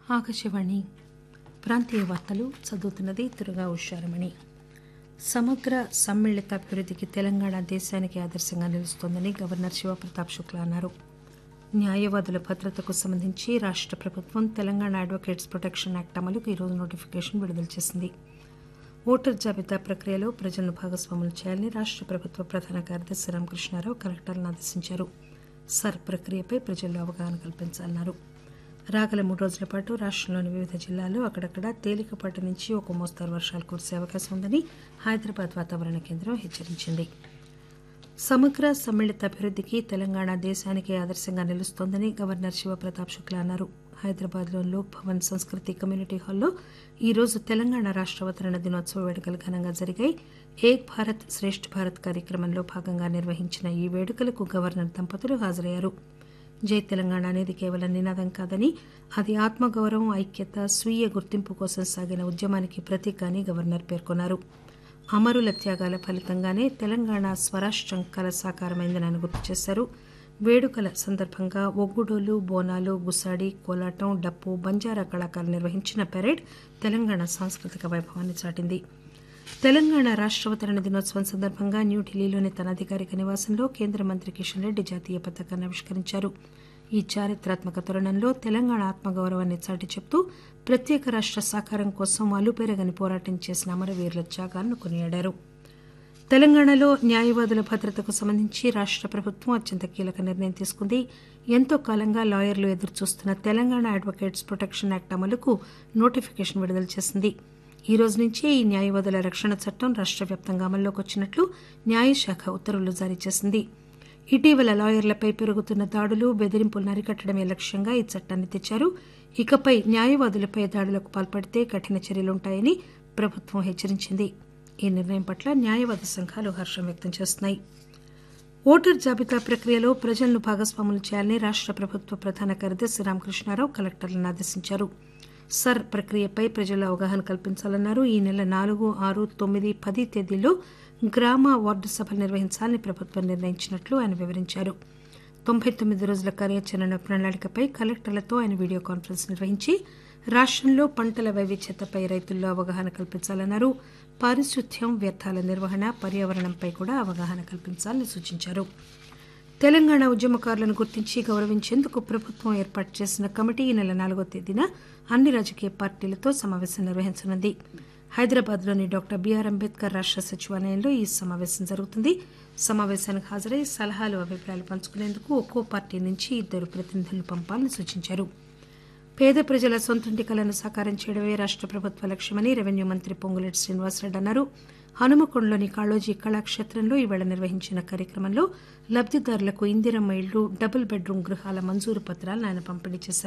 ఆకాశవాణి ప్రాంతీయ వార్తలు చదువుతున్నది దుర్గా ఉషారమణి సమగ్ర సమ్మిళిత అభివృద్ధికి తెలంగాణ దేశానికి ఆదర్శంగా నిలుస్తోందని గవర్నర్ శివప్రతాప్ శుక్లా అన్నారు న్యాయవాదుల భద్రతకు సంబంధించి రాష్ట ప్రభుత్వం తెలంగాణ అడ్వకేట్స్ ప్రొటెక్షన్ యాక్ట్ అమలుకు ఈరోజు నోటిఫికేషన్ విడుదల చేసింది ఓటర్ జాబితా ప్రక్రియలో ప్రజలను భాగస్వాములు చేయాలని రాష్ట ప్రభుత్వ ప్రధాన కార్యదర్శి రామకృష్ణారావు కలెక్టర్లను ఆదేశించారు సర్ ప్రక్రియపై ప్రజల్లో అవగాహన కల్పించాలన్నారు రాగల మూడు రోజుల పాటు రాష్టంలోని వివిధ జిల్లాల్లో అక్కడక్కడ తేలికపాటి నుంచి ఒక మోస్తరు వర్షాలు కురిసే అవకాశం ఉందని హైదరాబాద్ వాతావరణ కేంద్రం హెచ్చరించింది సమగ్ర సమ్మిళిత అభివృద్ధికి తెలంగాణ దేశానికి ఆదర్శంగా నిలుస్తోందని గవర్నర్ శివప్రతాప్ శుక్లా అన్నారు హైదరాబాద్లోని లోక్ భవన్ సంస్కృతి కమ్యూనిటీ హాల్లో ఈరోజు తెలంగాణ రాష్ట అవతరణ దినోత్సవ వేడుకలు ఘనంగా జరిగాయి ఏక్ భారత్ శ్రేష్ఠ భారత్ కార్యక్రమంలో భాగంగా నిర్వహించిన ఈ వేడుకలకు గవర్నర్ దంపతులు హాజరయ్యారు జై తెలంగాణ అనేది కేవలం నినాదం కాదని అది ఆత్మగౌరవం ఐక్యత స్వీయ గుర్తింపు కోసం సాగిన ఉద్యమానికి ప్రతీక అని గవర్నర్ పేర్కొన్నారు అమరుల త్యాగాల ఫలితంగానే తెలంగాణ స్వరాష్టం కల సాకారమైందని ఆయన గుర్తు చేశారు వేడుకల సందర్భంగా ఒగ్గుడోలు బోనాలు గుసాడి కోలాటం డప్పు బంజారా కళాకారులు నిర్వహించిన పెరేడ్ తెలంగాణ సాంస్కృతిక వైభవాన్ని చాటింది తెలంగాణ రాష్ట్రావతరణ దినోత్సవం సందర్భంగా న్యూఢిల్లీలోని తన అధికారిక నివాసంలో కేంద్ర మంత్రి కిషన్ రెడ్డి జాతీయ పతాకాన్ని ఆవిష్కరించారు ఈ చారిత్రాత్మక తరుణంలో తెలంగాణ ఆత్మగౌరవాన్ని చాటి చెప్తూ ప్రత్యేక రాష్ట సాకారం కోసం అలుపెరగని పోరాటం చేసిన అమరవీరుల త్యాగాలను కొనియాడారు తెలంగాణలో న్యాయవాదుల భద్రతకు సంబంధించి రాష్ట ప్రభుత్వం అత్యంత కీలక నిర్ణయం తీసుకుంది ఎంతో కాలంగా లాయర్లు ఎదురుచూస్తున్న తెలంగాణ అడ్వకేట్స్ ప్రొటెక్షన్ యాక్ట్ అమలుకు నోటిఫికేషన్ విడుదల చేసింది ఈ రోజు నుంచే ఈ న్యాయవాదుల రక్షణ చట్టం రాష్ట వ్యాప్తంగా అమల్లోకి వచ్చినట్లు న్యాయశాఖ ఉత్తర్వులు జారీ చేసింది ఇటీవల లాయర్లపై పెరుగుతున్న దాడులు బెదిరింపులను అరికట్టడమే లక్ష్యంగా ఈ చట్టాన్ని తెచ్చారు ఇకపై న్యాయవాదులపై దాడులకు పాల్పడితే కఠిన చర్యలుంటాయని ప్రభుత్వం హెచ్చరించింది ఈ నిర్ణయం పట్ల న్యాయవాద సంఘాలు హర్షం వ్యక్తం చేస్తున్నాయి ఓటర్ జాబితా ప్రక్రియలో ప్రజలను భాగస్వాములు చేయాలని రాష్ట ప్రభుత్వ ప్రధాన కార్యదర్శి రామకృష్ణారావు కలెక్టర్లను ఆదేశించారు సర్ ప్రక్రియపై ప్రజల్లో అవగాహన కల్పించాలన్నారు ఈ నెల నాలుగు ఆరు తొమ్మిది పది తేదీల్లో గ్రామ వార్డు సభలు నిర్వహించాలని ప్రభుత్వం నిర్ణయించినట్లు ఆయన వివరించారు తొంభై తొమ్మిది రోజుల కార్యాచరణ ప్రణాళికపై కలెక్టర్లతో ఆయన వీడియో కాన్ఫరెన్స్ నిర్వహించి రాష్టంలో పంటల వైవిధ్యతపై రైతుల్లో అవగాహన కల్పించాలన్నారు పారిశుద్ధ్యం వ్యర్థాల నిర్వహణ పర్యావరణంపై కూడా అవగాహన కల్పించాలని సూచించారు తెలంగాణ ఉద్యమకారులను గుర్తించి గౌరవించేందుకు ప్రభుత్వం ఏర్పాటు చేసిన కమిటీ ఈ నెల నాలుగో తేదీన అన్ని రాజకీయ పార్టీలతో సమావేశం నిర్వహించనుంది హైదరాబాద్లోని డాక్టర్ బీఆర్ అంబేద్కర్ రాష్ట సచివాలయంలో ఈ సమావేశం జరుగుతుంది సమావేశానికి హాజరై సలహాలు అభిప్రాయాలు పంచుకునేందుకు ఒక్కో పార్టీ నుంచి ఇద్దరు ప్రతినిధులను పంపాలని సూచించారు పేద ప్రజల సొంతంటి కలను సాకారం చేయడమే రాష్ట ప్రభుత్వ లక్ష్యమని రెవెన్యూ మంత్రి పొంగులేటి శ్రీనివాసరెడ్డి అన్నారు హనుమకొండలోని కాళోజీ కళాక్షేత్రంలో ఈవేళ నిర్వహించిన కార్యక్రమంలో లబ్దిదారులకు ఇందిరమ్మ ఇళ్లు డబుల్ బెడ్రూమ్ గృహాల మంజూరు పత్రాలను ఆయన పంపిణీ చేశారు